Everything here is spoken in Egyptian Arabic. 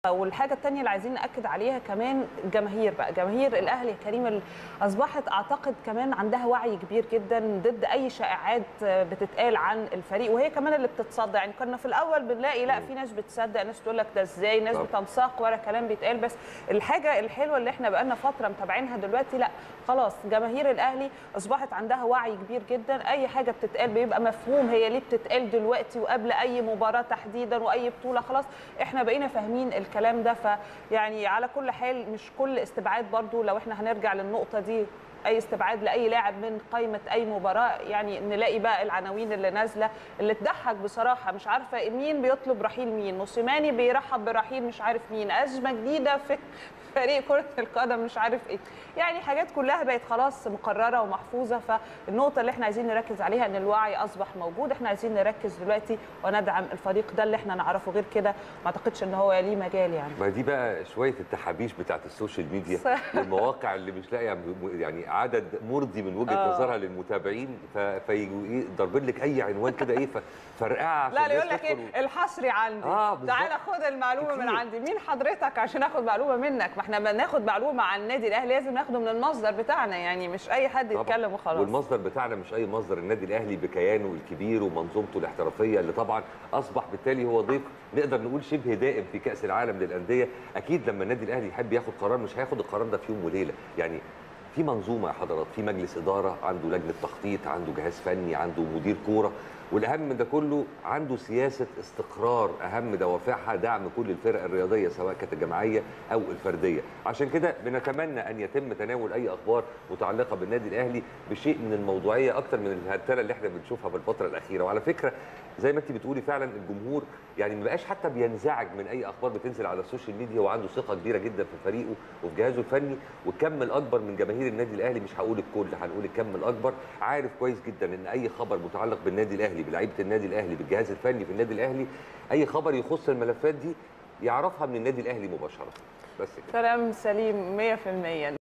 والحاجه الثانيه اللي عايزين ناكد عليها كمان الجماهير بقى جماهير الاهلي يا كريم ال- اصبحت اعتقد كمان عندها وعي كبير جدا ضد اي شائعات بتتقال عن الفريق وهي كمان اللي بتتصدى يعني كنا في الاول بنلاقي لا في ناس بتصدق ناس تقول لك ده ازاي ناس طبعا. بتنساق ورا كلام بيتقال بس الحاجه الحلوه اللي احنا بقالنا فتره متابعينها دلوقتي لا خلاص جماهير الاهلي اصبحت عندها وعي كبير جدا اي حاجه بتتقال بيبقى مفهوم هي ليه بتتقال دلوقتي وقبل اي مباراه تحديدا واي بطوله خلاص احنا بقينا فاهمين الكلام ده فيعني على كل حال مش كل استبعاد برضو لو احنا هنرجع للنقطه دي اي استبعاد لاي لاعب من قائمه اي مباراه يعني نلاقي بقى العناوين اللي نازله اللي تضحك بصراحه مش عارفه مين بيطلب رحيل مين موسيماني بيرحب برحيل مش عارف مين ازمه جديده في فريق كره القدم مش عارف ايه يعني حاجات كلها بقت خلاص مقرره ومحفوظه فالنقطه اللي احنا عايزين نركز عليها ان الوعي اصبح موجود احنا عايزين نركز دلوقتي وندعم الفريق ده اللي احنا نعرفه غير كده ما اعتقدش ان هو ليه مجال يعني ما دي بقى شويه التحابيش بتاعت السوشيال ميديا صح. والمواقع اللي مش لاقيه م- يعني عدد مرضي من وجهه آه. نظرها للمتابعين ف- فيجوا ايه ضاربين لك اي عنوان كده ايه ف- فرقعه عشان لا الناس يقول لك تدخل ايه الحصري عندي آه، بالظبط. تعالى خد المعلومه من كتير. عندي مين حضرتك عشان اخد معلومه منك ما احنا بناخد معلومه عن النادي الاهلي لازم ناخده من المصدر بتاعنا يعني مش اي حد طبعاً. يتكلم وخلاص والمصدر بتاعنا مش اي مصدر النادي الاهلي بكيانه الكبير ومنظومته الاحترافيه اللي طبعا اصبح بالتالي هو ضيف نقدر نقول شبه دائم في كاس العالم للانديه اكيد لما النادي الاهلي يحب ياخد قرار مش هياخد القرار ده في يوم وليله يعني في منظومه يا حضرات في مجلس اداره عنده لجنه تخطيط عنده جهاز فني عنده مدير كوره والاهم من ده كله عنده سياسه استقرار اهم دوافعها دعم كل الفرق الرياضيه سواء كانت الجماعيه او الفرديه عشان كده بنتمنى ان يتم تناول اي اخبار متعلقه بالنادي الاهلي بشيء من الموضوعيه اكتر من الهرتله اللي احنا بنشوفها بالفتره الاخيره وعلى فكره زي ما انت بتقولي فعلا الجمهور يعني ما بقاش حتى بينزعج من اي اخبار بتنزل على السوشيال ميديا وعنده ثقه كبيره جدا في فريقه وفي جهازه الفني والكم الاكبر من جماهير النادي الاهلي مش هقول الكل هنقول الكم الاكبر عارف كويس جدا ان اي خبر متعلق بالنادي الاهلي بلعيبه النادي الاهلي بالجهاز الفني في النادي الاهلي اي خبر يخص الملفات دي يعرفها من النادي الاهلي مباشره بس كده كلام سليم 100%